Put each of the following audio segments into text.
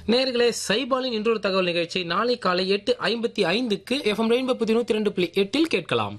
நேர்களே சைபாலின் இன்றொரு தகவல் நிகழ்ச்சி நாளை காலை எட்டு ஐம்பத்தி ஐந்துக்கு எஃப்எம் ரெயின்போ புத்தி நூத்தி ரெண்டு புள்ளி எட்டில் கேட்கலாம்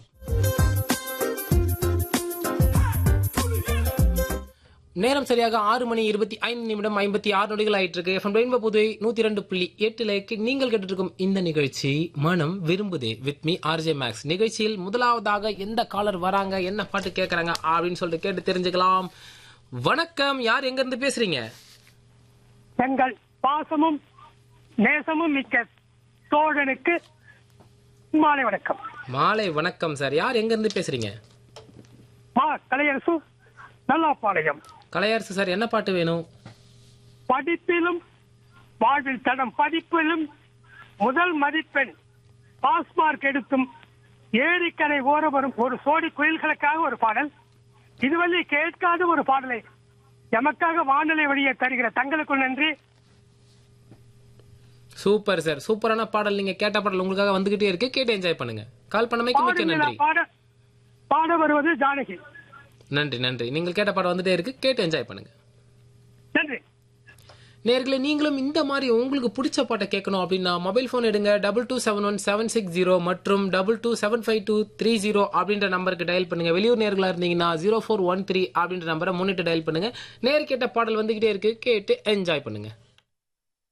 நேரம் சரியாக ஆறு மணி இருபத்தி ஐந்து நிமிடம் ஐம்பத்தி ஆறு நொடிகள் ஆயிட்டு இருக்கு எஃப்எம் ரெயின்போ புதுவை நூத்தி ரெண்டு புள்ளி எட்டுல நீங்கள் கேட்டு இருக்கும் இந்த நிகழ்ச்சி மனம் விரும்புதே வித் மீ ஆர்ஜே மேக்ஸ் நிகழ்ச்சியில் முதலாவதாக எந்த காலர் வராங்க என்ன பாட்டு கேட்கறாங்க அப்படின்னு சொல்லிட்டு கேட்டு தெரிஞ்சுக்கலாம் வணக்கம் யார் எங்க இருந்து பேசுறீங்க எங்கள் பாசமும் நேசமும் மிக்க தோழனுக்கு மாலை வணக்கம் மாலை வணக்கம் சார் யார் எங்க இருந்து பேசுறீங்க மா கலையரசு நல்லாப்பாளையம் கலையரசு சார் என்ன பாட்டு வேணும் படிப்பிலும் வாழ்வில் தடம் படிப்பிலும் முதல் மதிப்பெண் பாஸ் மார்க் எடுத்தும் ஏரிக்கரை ஓர வரும் ஒரு சோடி குயில்களுக்காக ஒரு பாடல் இதுவரை கேட்காத ஒரு பாடலை எமக்காக வானொலி வழியே தருகிற தங்களுக்கும் நன்றி சூப்பர் சார் சூப்பரான பாடல் நீங்க கேட்ட பாடல் உங்களுக்காக வந்துகிட்டே இருக்கு கேட்டு என்ஜாய் பண்ணுங்க கால் பண்ணமைக்கு மிக்க பாடுங்களா நன்றி பாட பாட வருவது ஜானகி நன்றி நன்றி நீங்கள் கேட்ட பாடம் வந்துட்டே இருக்கு கேட்டு என்ஜாய் பண்ணுங்க நன்றி நேர்களே நீங்களும் இந்த மாதிரி உங்களுக்கு பிடிச்ச பாட்டை கேட்கணும் அப்படின்னா மொபைல் ஃபோன் எடுங்க double two seven one seven six zero மற்றும் double two seven five two three zero அப்படின்ற நம்பருக்கு டயல் பண்ணுங்க வெளியூர் நேர்களா இருந்தீங்கன்னா ஜீரோ ஃபோர் ஒன் த்ரீ அப்படின்ற நம்பரை முன்னிட்டு டயல் பண்ணுங்க நேர் கேட்ட பாடல் வந்துகிட்டே இருக்கு கேட்டு என்ஜாய் பண்ணுங்க